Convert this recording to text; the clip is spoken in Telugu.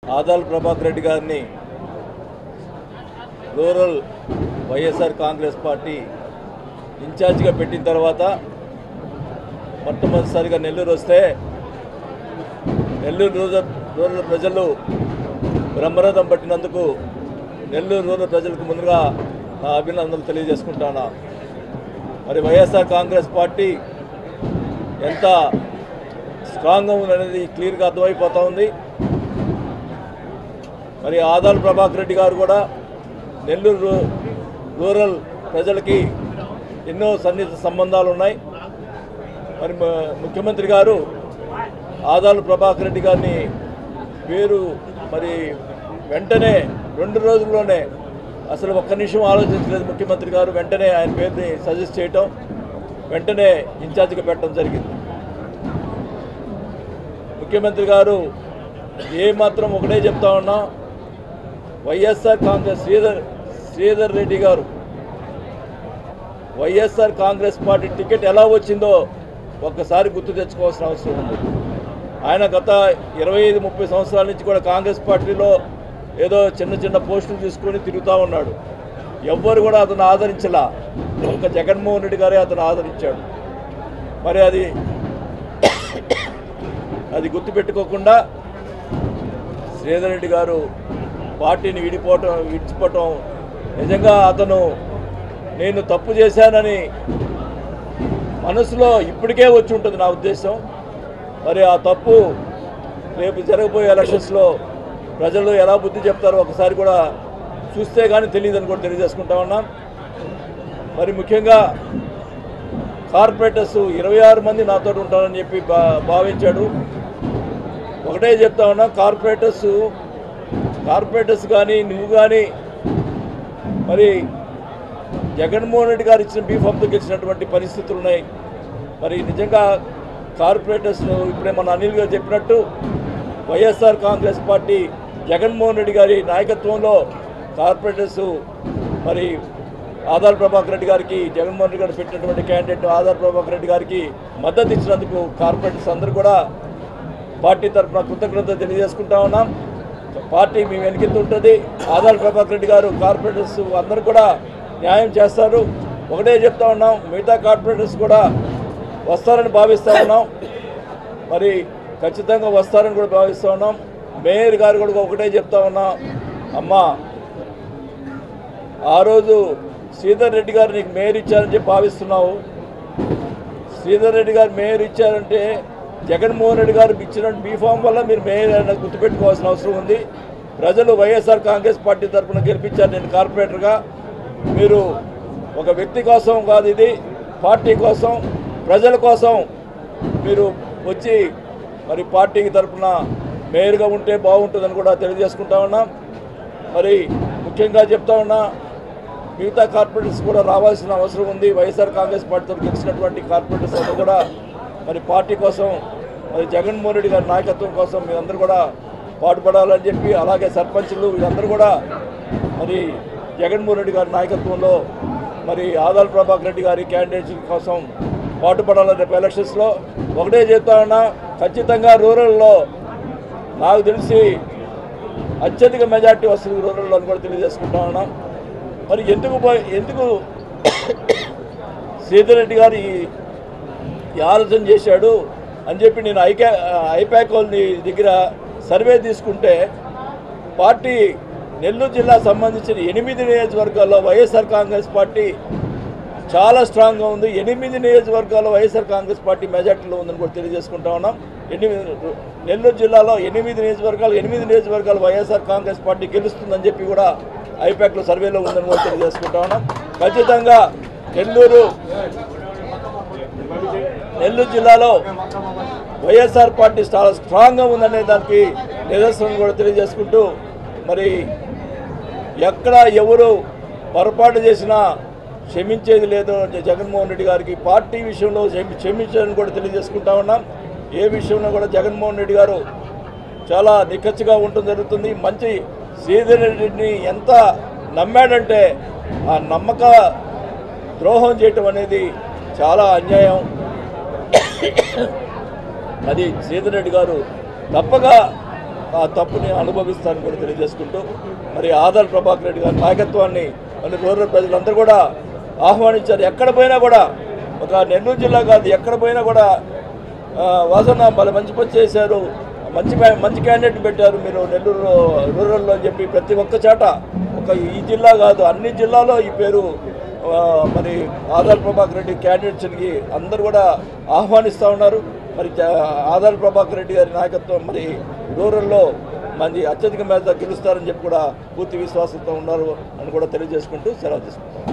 ఆదాల్ ప్రభాకర్ రెడ్డి గారిని రూరల్ వైఎస్ఆర్ కాంగ్రెస్ పార్టీ ఇన్ఛార్జిగా పెట్టిన తర్వాత మొట్టమొదటిసారిగా నెల్లూరు వస్తే నెల్లూరు రూరల్ రూరల్ ప్రజలు బ్రహ్మరథం పట్టినందుకు నెల్లూరు రూరల్ ప్రజలకు ముందుగా నా అభినందనలు తెలియజేసుకుంటాను మరి వైఎస్ఆర్ కాంగ్రెస్ పార్టీ ఎంత స్ట్రాంగ్గా ఉందనేది క్లియర్గా అర్థమైపోతూ ఉంది మరి ఆదాల్ ప్రభాకర్ రెడ్డి గారు కూడా నెల్లూరు రూ- రూరల్ ప్రజలకి ఎన్నో సన్నిహిత సంబంధాలు ఉన్నాయి మరి మ- ముఖ్యమంత్రి గారు ఆదాలు ప్రభాకర్ రెడ్డి గారిని పేరు మరి వెంటనే రెండు రోజుల్లోనే అసలు ఒక్క నిమిషం ఆలోచించలేదు ముఖ్యమంత్రి గారు వెంటనే ఆయన పేరుని సజెస్ట్ చేయటం వెంటనే ఇన్ఛార్జిగా పెట్టడం జరిగింది ముఖ్యమంత్రి గారు ఏ మాత్రం ఒకటే చెప్తా ఉన్నా వైఎస్ఆర్ కాంగ్రెస్ శ్రీధర్ శ్రీధర్ రెడ్డి గారు వైఎస్ఆర్ కాంగ్రెస్ పార్టీ టికెట్ ఎలా వచ్చిందో ఒక్కసారి గుర్తు తెచ్చుకోవాల్సిన అవసరం ఉంది ఆయన గత ఇరవై ఐదు ముప్పై సంవత్సరాల నుంచి కూడా కాంగ్రెస్ పార్టీలో ఏదో చిన్న చిన్న పోస్టులు తీసుకొని తిరుగుతూ ఉన్నాడు ఎవ్వరు కూడా అతను ఆదరించలా ఒక్క జగన్మోహన్ రెడ్డి గారే అతను ఆదరించాడు మరి అది అది గుర్తుపెట్టుకోకుండా శ్రీధర్ రెడ్డి గారు పార్టీని విడిపోవటం విడిచిపోవటం నిజంగా అతను నేను తప్పు చేశానని మనసులో ఇప్పటికే వచ్చి ఉంటుంది నా ఉద్దేశం మరి ఆ తప్పు రేపు జరగబోయే ఎలక్షన్స్లో ప్రజలు ఎలా బుద్ధి చెప్తారో ఒకసారి కూడా చూస్తే కానీ తెలియదని కూడా తెలియజేసుకుంటా ఉన్నాం మరి ముఖ్యంగా కార్పొరేటర్స్ ఇరవై ఆరు మంది నాతో ఉంటారని చెప్పి భా భావించాడు ఒకటే చెప్తా ఉన్నా కార్పొరేటర్స్ కార్పొరేటర్స్ కానీ నువ్వు కానీ మరి జగన్మోహన్ రెడ్డి గారు ఇచ్చిన బీఫామ్తో గెలిచినటువంటి పరిస్థితులు ఉన్నాయి మరి నిజంగా కార్పొరేటర్స్ ఇప్పుడే మన అనిల్ గారు చెప్పినట్టు వైఎస్ఆర్ కాంగ్రెస్ పార్టీ జగన్మోహన్ రెడ్డి గారి నాయకత్వంలో కార్పొరేటర్స్ మరి ఆధార్ ప్రభాకర్ రెడ్డి గారికి జగన్మోహన్ రెడ్డి గారు పెట్టినటువంటి క్యాండిడేట్ ఆధార్ ప్రభాకర్ రెడ్డి గారికి మద్దతు ఇచ్చినందుకు కార్పొరేటర్స్ అందరూ కూడా పార్టీ తరఫున కృతజ్ఞత తెలియజేసుకుంటా ఉన్నాం పార్టీ మీ వెనుకెత్తు ఉంటుంది ఆదాల్ ప్రభాకర్ రెడ్డి గారు కార్పొరేటర్స్ అందరూ కూడా న్యాయం చేస్తారు ఒకటే చెప్తా ఉన్నాం మిగతా కార్పొరేటర్స్ కూడా వస్తారని భావిస్తూ ఉన్నాం మరి ఖచ్చితంగా వస్తారని కూడా భావిస్తూ ఉన్నాం మేయర్ గారు కూడా ఒకటే చెప్తా ఉన్నాం అమ్మా ఆ రోజు శ్రీధర్ రెడ్డి గారు నీకు మేయర్ ఇచ్చారని చెప్పి భావిస్తున్నావు శ్రీధర్ రెడ్డి గారు మేయర్ ఇచ్చారంటే జగన్మోహన్ రెడ్డి గారు ఇచ్చిన బీఫామ్ వల్ల మీరు మేయర్ అనేది గుర్తుపెట్టుకోవాల్సిన అవసరం ఉంది ప్రజలు వైఎస్ఆర్ కాంగ్రెస్ పార్టీ తరఫున గెలిపించారు నేను కార్పొరేటర్గా మీరు ఒక వ్యక్తి కోసం కాదు ఇది పార్టీ కోసం ప్రజల కోసం మీరు వచ్చి మరి పార్టీకి తరఫున మేయర్గా ఉంటే బాగుంటుందని కూడా తెలియజేసుకుంటా ఉన్నాం మరి ముఖ్యంగా చెప్తా ఉన్నా మిగతా కార్పొరేటర్స్ కూడా రావాల్సిన అవసరం ఉంది వైఎస్ఆర్ కాంగ్రెస్ పార్టీతో గెలిచినటువంటి కార్పొరేటర్స్ అందరూ కూడా మరి పార్టీ కోసం మరి జగన్మోహన్ రెడ్డి గారి నాయకత్వం కోసం మీరందరూ కూడా పాటుపడాలని చెప్పి అలాగే సర్పంచులు వీళ్ళందరూ కూడా మరి జగన్మోహన్ రెడ్డి గారి నాయకత్వంలో మరి ఆదాల్ ప్రభాకర్ రెడ్డి గారి క్యాండిడేట్స్ కోసం పాటుపడాలని రేపు ఎలక్షన్స్లో ఒకటే చెప్తా ఉన్నా ఖచ్చితంగా రూరల్లో నాకు తెలిసి అత్యధిక మెజార్టీ వస్తుంది రూరల్లో అని కూడా తెలియజేసుకుంటా ఉన్నాం మరి ఎందుకు పోయి- ఎందుకు శ్రీధర్ రెడ్డి గారు ఈ ఈ ఆలోచన చేశాడు అని చెప్పి నేను ఐకా ఐపాక్ వాళ్ళని దగ్గర సర్వే తీసుకుంటే పార్టీ నెల్లూరు జిల్లా సంబంధించిన ఎనిమిది నియోజకవర్గాల్లో వైఎస్ఆర్ కాంగ్రెస్ పార్టీ చాలా స్ట్రాంగ్గా ఉంది ఎనిమిది నియోజకవర్గాల్లో వైఎస్ఆర్ కాంగ్రెస్ పార్టీ మెజార్టీలో ఉందని కూడా తెలియజేసుకుంటా ఉన్నాం ఎనిమిది నెల్లూరు జిల్లాలో ఎనిమిది నియోజకవర్గాలు ఎనిమిది నియోజకవర్గాలు వైఎస్ఆర్ కాంగ్రెస్ పార్టీ గెలుస్తుందని చెప్పి కూడా ఐపాక్లో సర్వేలో ఉందని కూడా తెలియజేసుకుంటా ఉన్నాం ఖచ్చితంగా నెల్లూరు నెల్లూరు జిల్లాలో వైఎస్ఆర్ పార్టీ చాలా స్ట్రాంగ్గా ఉందనే దానికి నిదర్శనం కూడా తెలియజేసుకుంటూ మరి ఎక్కడ ఎవరు పొరపాటు చేసినా క్షమించేది లేదు జ- జగన్మోహన్ రెడ్డి గారికి పార్టీ విషయంలో క్షమి- క్షమించాలని కూడా తెలియజేసుకుంటా ఉన్నాం ఏ విషయంలో కూడా జగన్మోహన్ రెడ్డి గారు చాలా నిక్కచ్చిగా ఉండటం జరుగుతుంది మంచి శ్రీధర్ రెడ్డిని ఎంత నమ్మాడంటే ఆ నమ్మక ద్రోహం చేయటం అనేది చాలా అన్యాయం అది శ్రీధర్ రెడ్డి గారు తప్పగా ఆ తప్పుని అనుభవిస్తారని కూడా తెలియజేసుకుంటూ మరి ఆదాల్ ప్రభాకర్ రెడ్డి గారి నాయకత్వాన్ని మరి రూరల్ ప్రజలందరూ కూడా ఆహ్వానించారు ఎక్కడ పోయినా కూడా ఒక నెల్లూరు జిల్లా కాదు ఎక్కడ పోయినా కూడా ఆ, వాసన మరి మంచి పని చేశారు మంచి క్యా- మంచి క్యాండిడేట్ పెట్టారు మీరు నెల్లూరు రూరల్లో అని చెప్పి ప్రతి ఒక్క చాట ఒక ఈ జిల్లా కాదు అన్ని జిల్లాలో ఈ పేరు ఆ, మరి ఆదాల్ ప్రభాకర్ రెడ్డి క్యాండిడేట్స్కి అందరూ కూడా ఆహ్వానిస్తూ ఉన్నారు మరి జ- ఆదాల్ ప్రభాకర్ రెడ్డి గారి నాయకత్వం మరి రూరల్లో మంది అత్యధిక మేర గెలుస్తారని చెప్పి కూడా పూర్తి విశ్వాసంతో ఉన్నారు అని కూడా తెలియజేసుకుంటూ సెలవు తీసుకుంటాం